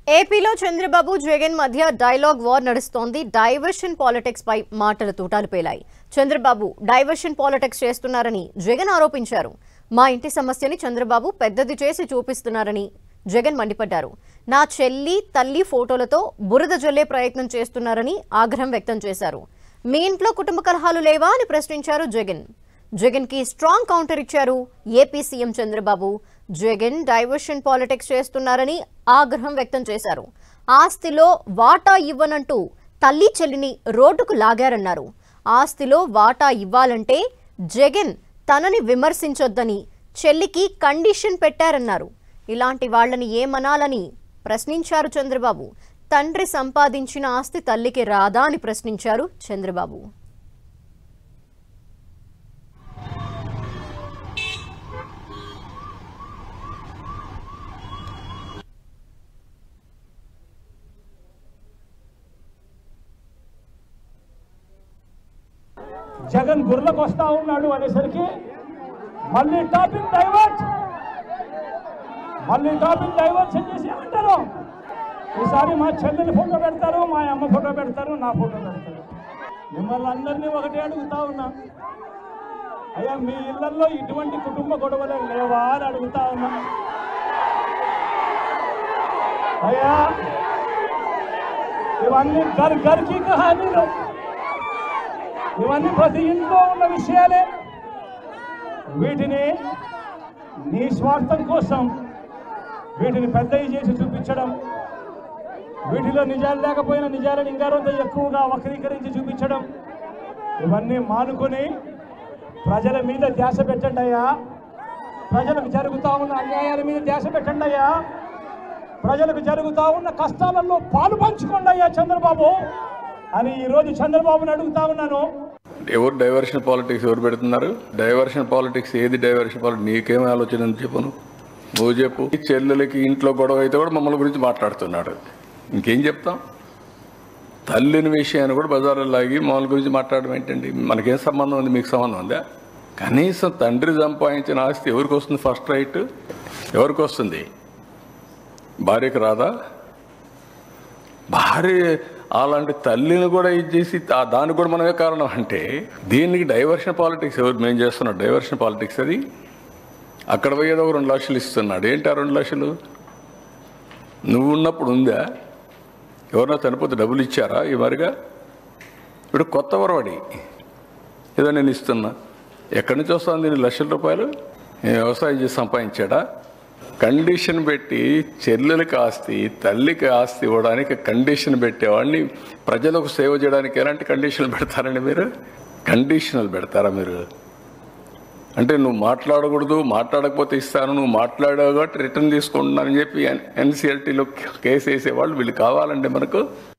ఏపీలో చంద్రబాబు జగన్ మధ్య dialogue war నడుస్తోంది డైవర్షన్ పాలిటిక్స్ పై మాటల తూటాలు పేలాయి చంద్రబాబు డైవర్షన్ పాలిటిక్స్ చేస్తున్నారని జగన్ ఆరోపించారు మా ఇంటి సమస్యని చంద్రబాబు పెద్దది చేసి చూపిస్తున్నారని జగన్ మండిపడ్డారు నా చెల్లి తల్లి ఫోటోలతో బురద జల్లే ప్రయత్నం చేస్తున్నారని ఆగ్రహం వ్యక్తం చేశారు మీ ఇంట్లో కుటుంబ కలహాలు లేవా అని ప్రశ్నించారు జగన్ జగన్ కి స్ట్రాంగ్ కౌంటర్ ఇచ్చారు AP CM Chandrababu Jagan diversion politics చేస్తున్నారని ఆగ్రహం వ్యక్తం చేశారు ఆస్తిలో వాటా ఇవ్వనంటూ తల్లి చెల్లిని రోడ్డుకు లాగారన్నారు ఆస్తిలో వాటా ఇవ్వాలంటే జగన్ తనని విమర్శించొద్దని చెల్లికి కండిషన్ పెట్టారన్నారు ఇలాంటి వాళ్ళని ఏమనాలని ప్రశ్నించారు చంద్రబాబు తండ్రి సంపాదించిన ఆస్తి తల్లికి రాదా అని ప్రశ్నించారు చంద్రబాబు జగన్ గుర్లకు వస్తా ఉన్నాడు అనేసరికి మళ్ళీ టాపిక్ డైవర్ట్ మళ్ళీ టాపిక్ డైవర్షన్ చేసి అంటారు ఈసారి మా చెల్లెలి ఫోటో పెడతారు మా అమ్మ ఫోటో పెడతారు నా ఫోటో పెడతారు మిమ్మల్ని అందరినీ ఒకటే అడుగుతా ఉన్నా అయ్యా మీ ఇళ్లలో ఇటువంటి కుటుంబ గొడవలు లేవా అని అడుగుతా ఉన్నా అయ్యా ఇవన్నీ గర్ గర్కి కహానీలు ఇవన్నీ ప్రతి ఇంట్లో ఉన్న విషయాలే వీటిని నీ స్వార్థం కోసం వీటిని పెద్దవి చేసి చూపించడం వీటిలో నిజాలు లేకపోయినా నిజాలను ఇంకారంత ఎక్కువగా వక్రీకరించి చూపించడం ఇవన్నీ మానుకొని ప్రజల మీద ధ్యాస పెట్టండి అయ్యా ప్రజలకు జరుగుతూ ఉన్న అన్యాయాల మీద ధ్యాస పెట్టండి అయ్యా ప్రజలకు జరుగుతూ ఉన్న కష్టాలలో పాలు పంచుకోండి అయ్యా చంద్రబాబు అని ఈరోజు చంద్రబాబుని అడుగుతా ఉన్నాను ఎవరు డైవర్షన్ పాలిటిక్స్ ఎవరు పెడుతున్నారు డైవర్షన్ పాలిటిక్స్ ఏది డైవర్షన్ పాలిటిక్స్ నీకేం ఆలోచన ఉంది చెప్పు నువ్వు నువ్వు చెప్పు ఈ చెల్లెలకి ఇంట్లో గొడవ అయితే కూడా మమ్మల్ని గురించి మాట్లాడుతున్నాడు ఇంకేం చెప్తాం తల్లిని విషయాన్ని కూడా బజార్లో లాగి మమ్మల్ని గురించి మాట్లాడడం ఏంటండి మనకేం సంబంధం ఉంది మీకు సంబంధం ఉందా కనీసం తండ్రి సంపాదించిన ఆస్తి ఎవరికి వస్తుంది ఫస్ట్ రైట్ ఎవరికి వస్తుంది భార్యకి రాదా భార్య అలాంటి తల్లిని కూడా ఇది చేసి ఆ- దానికి కూడా మనమే కారణం అంటే దీనికి డైవర్షన్ పాలిటిక్స్ ఎవరు మేము చేస్తున్నాం డైవర్షన్ పాలిటిక్స్ అది అక్కడ పోయేది ఒక రెండు లక్షలు ఇస్తున్నాడు ఏంటి ఆ రెండు లక్షలు నువ్వు ఉన్నప్పుడు ఉందా ఎవరన్నా చనిపోతే డబ్బులు ఇచ్చారా ఈ మరిగా ఇప్పుడు కొత్త వరవడి ఏదో నేను ఇస్తున్నా ఎక్కడి నుంచి వస్తుంది దీని లక్షల రూపాయలు నేను వ్యవసాయం చేసి సంపాదించాడా కండిషన్ పెట్టి చెల్లెలకి ఆస్తి తల్లికి ఆస్తి ఇవ్వడానికి కండిషన్ పెట్టేవాడిని ప్రజలకు సేవ చేయడానికి ఎలాంటి కండిషన్లు పెడతారండి మీరు కండిషనల్ పెడతారా మీరు అంటే నువ్వు మాట్లాడకూడదు మాట్లాడకపోతే ఇస్తాను నువ్వు మాట్లాడావు కాబట్టి రిటర్న్ తీసుకుంటున్నానని చెప్పి ఎన్సీఆర్టీలో కేసు వేసేవాళ్ళు వీళ్ళు కావాలండి మనకు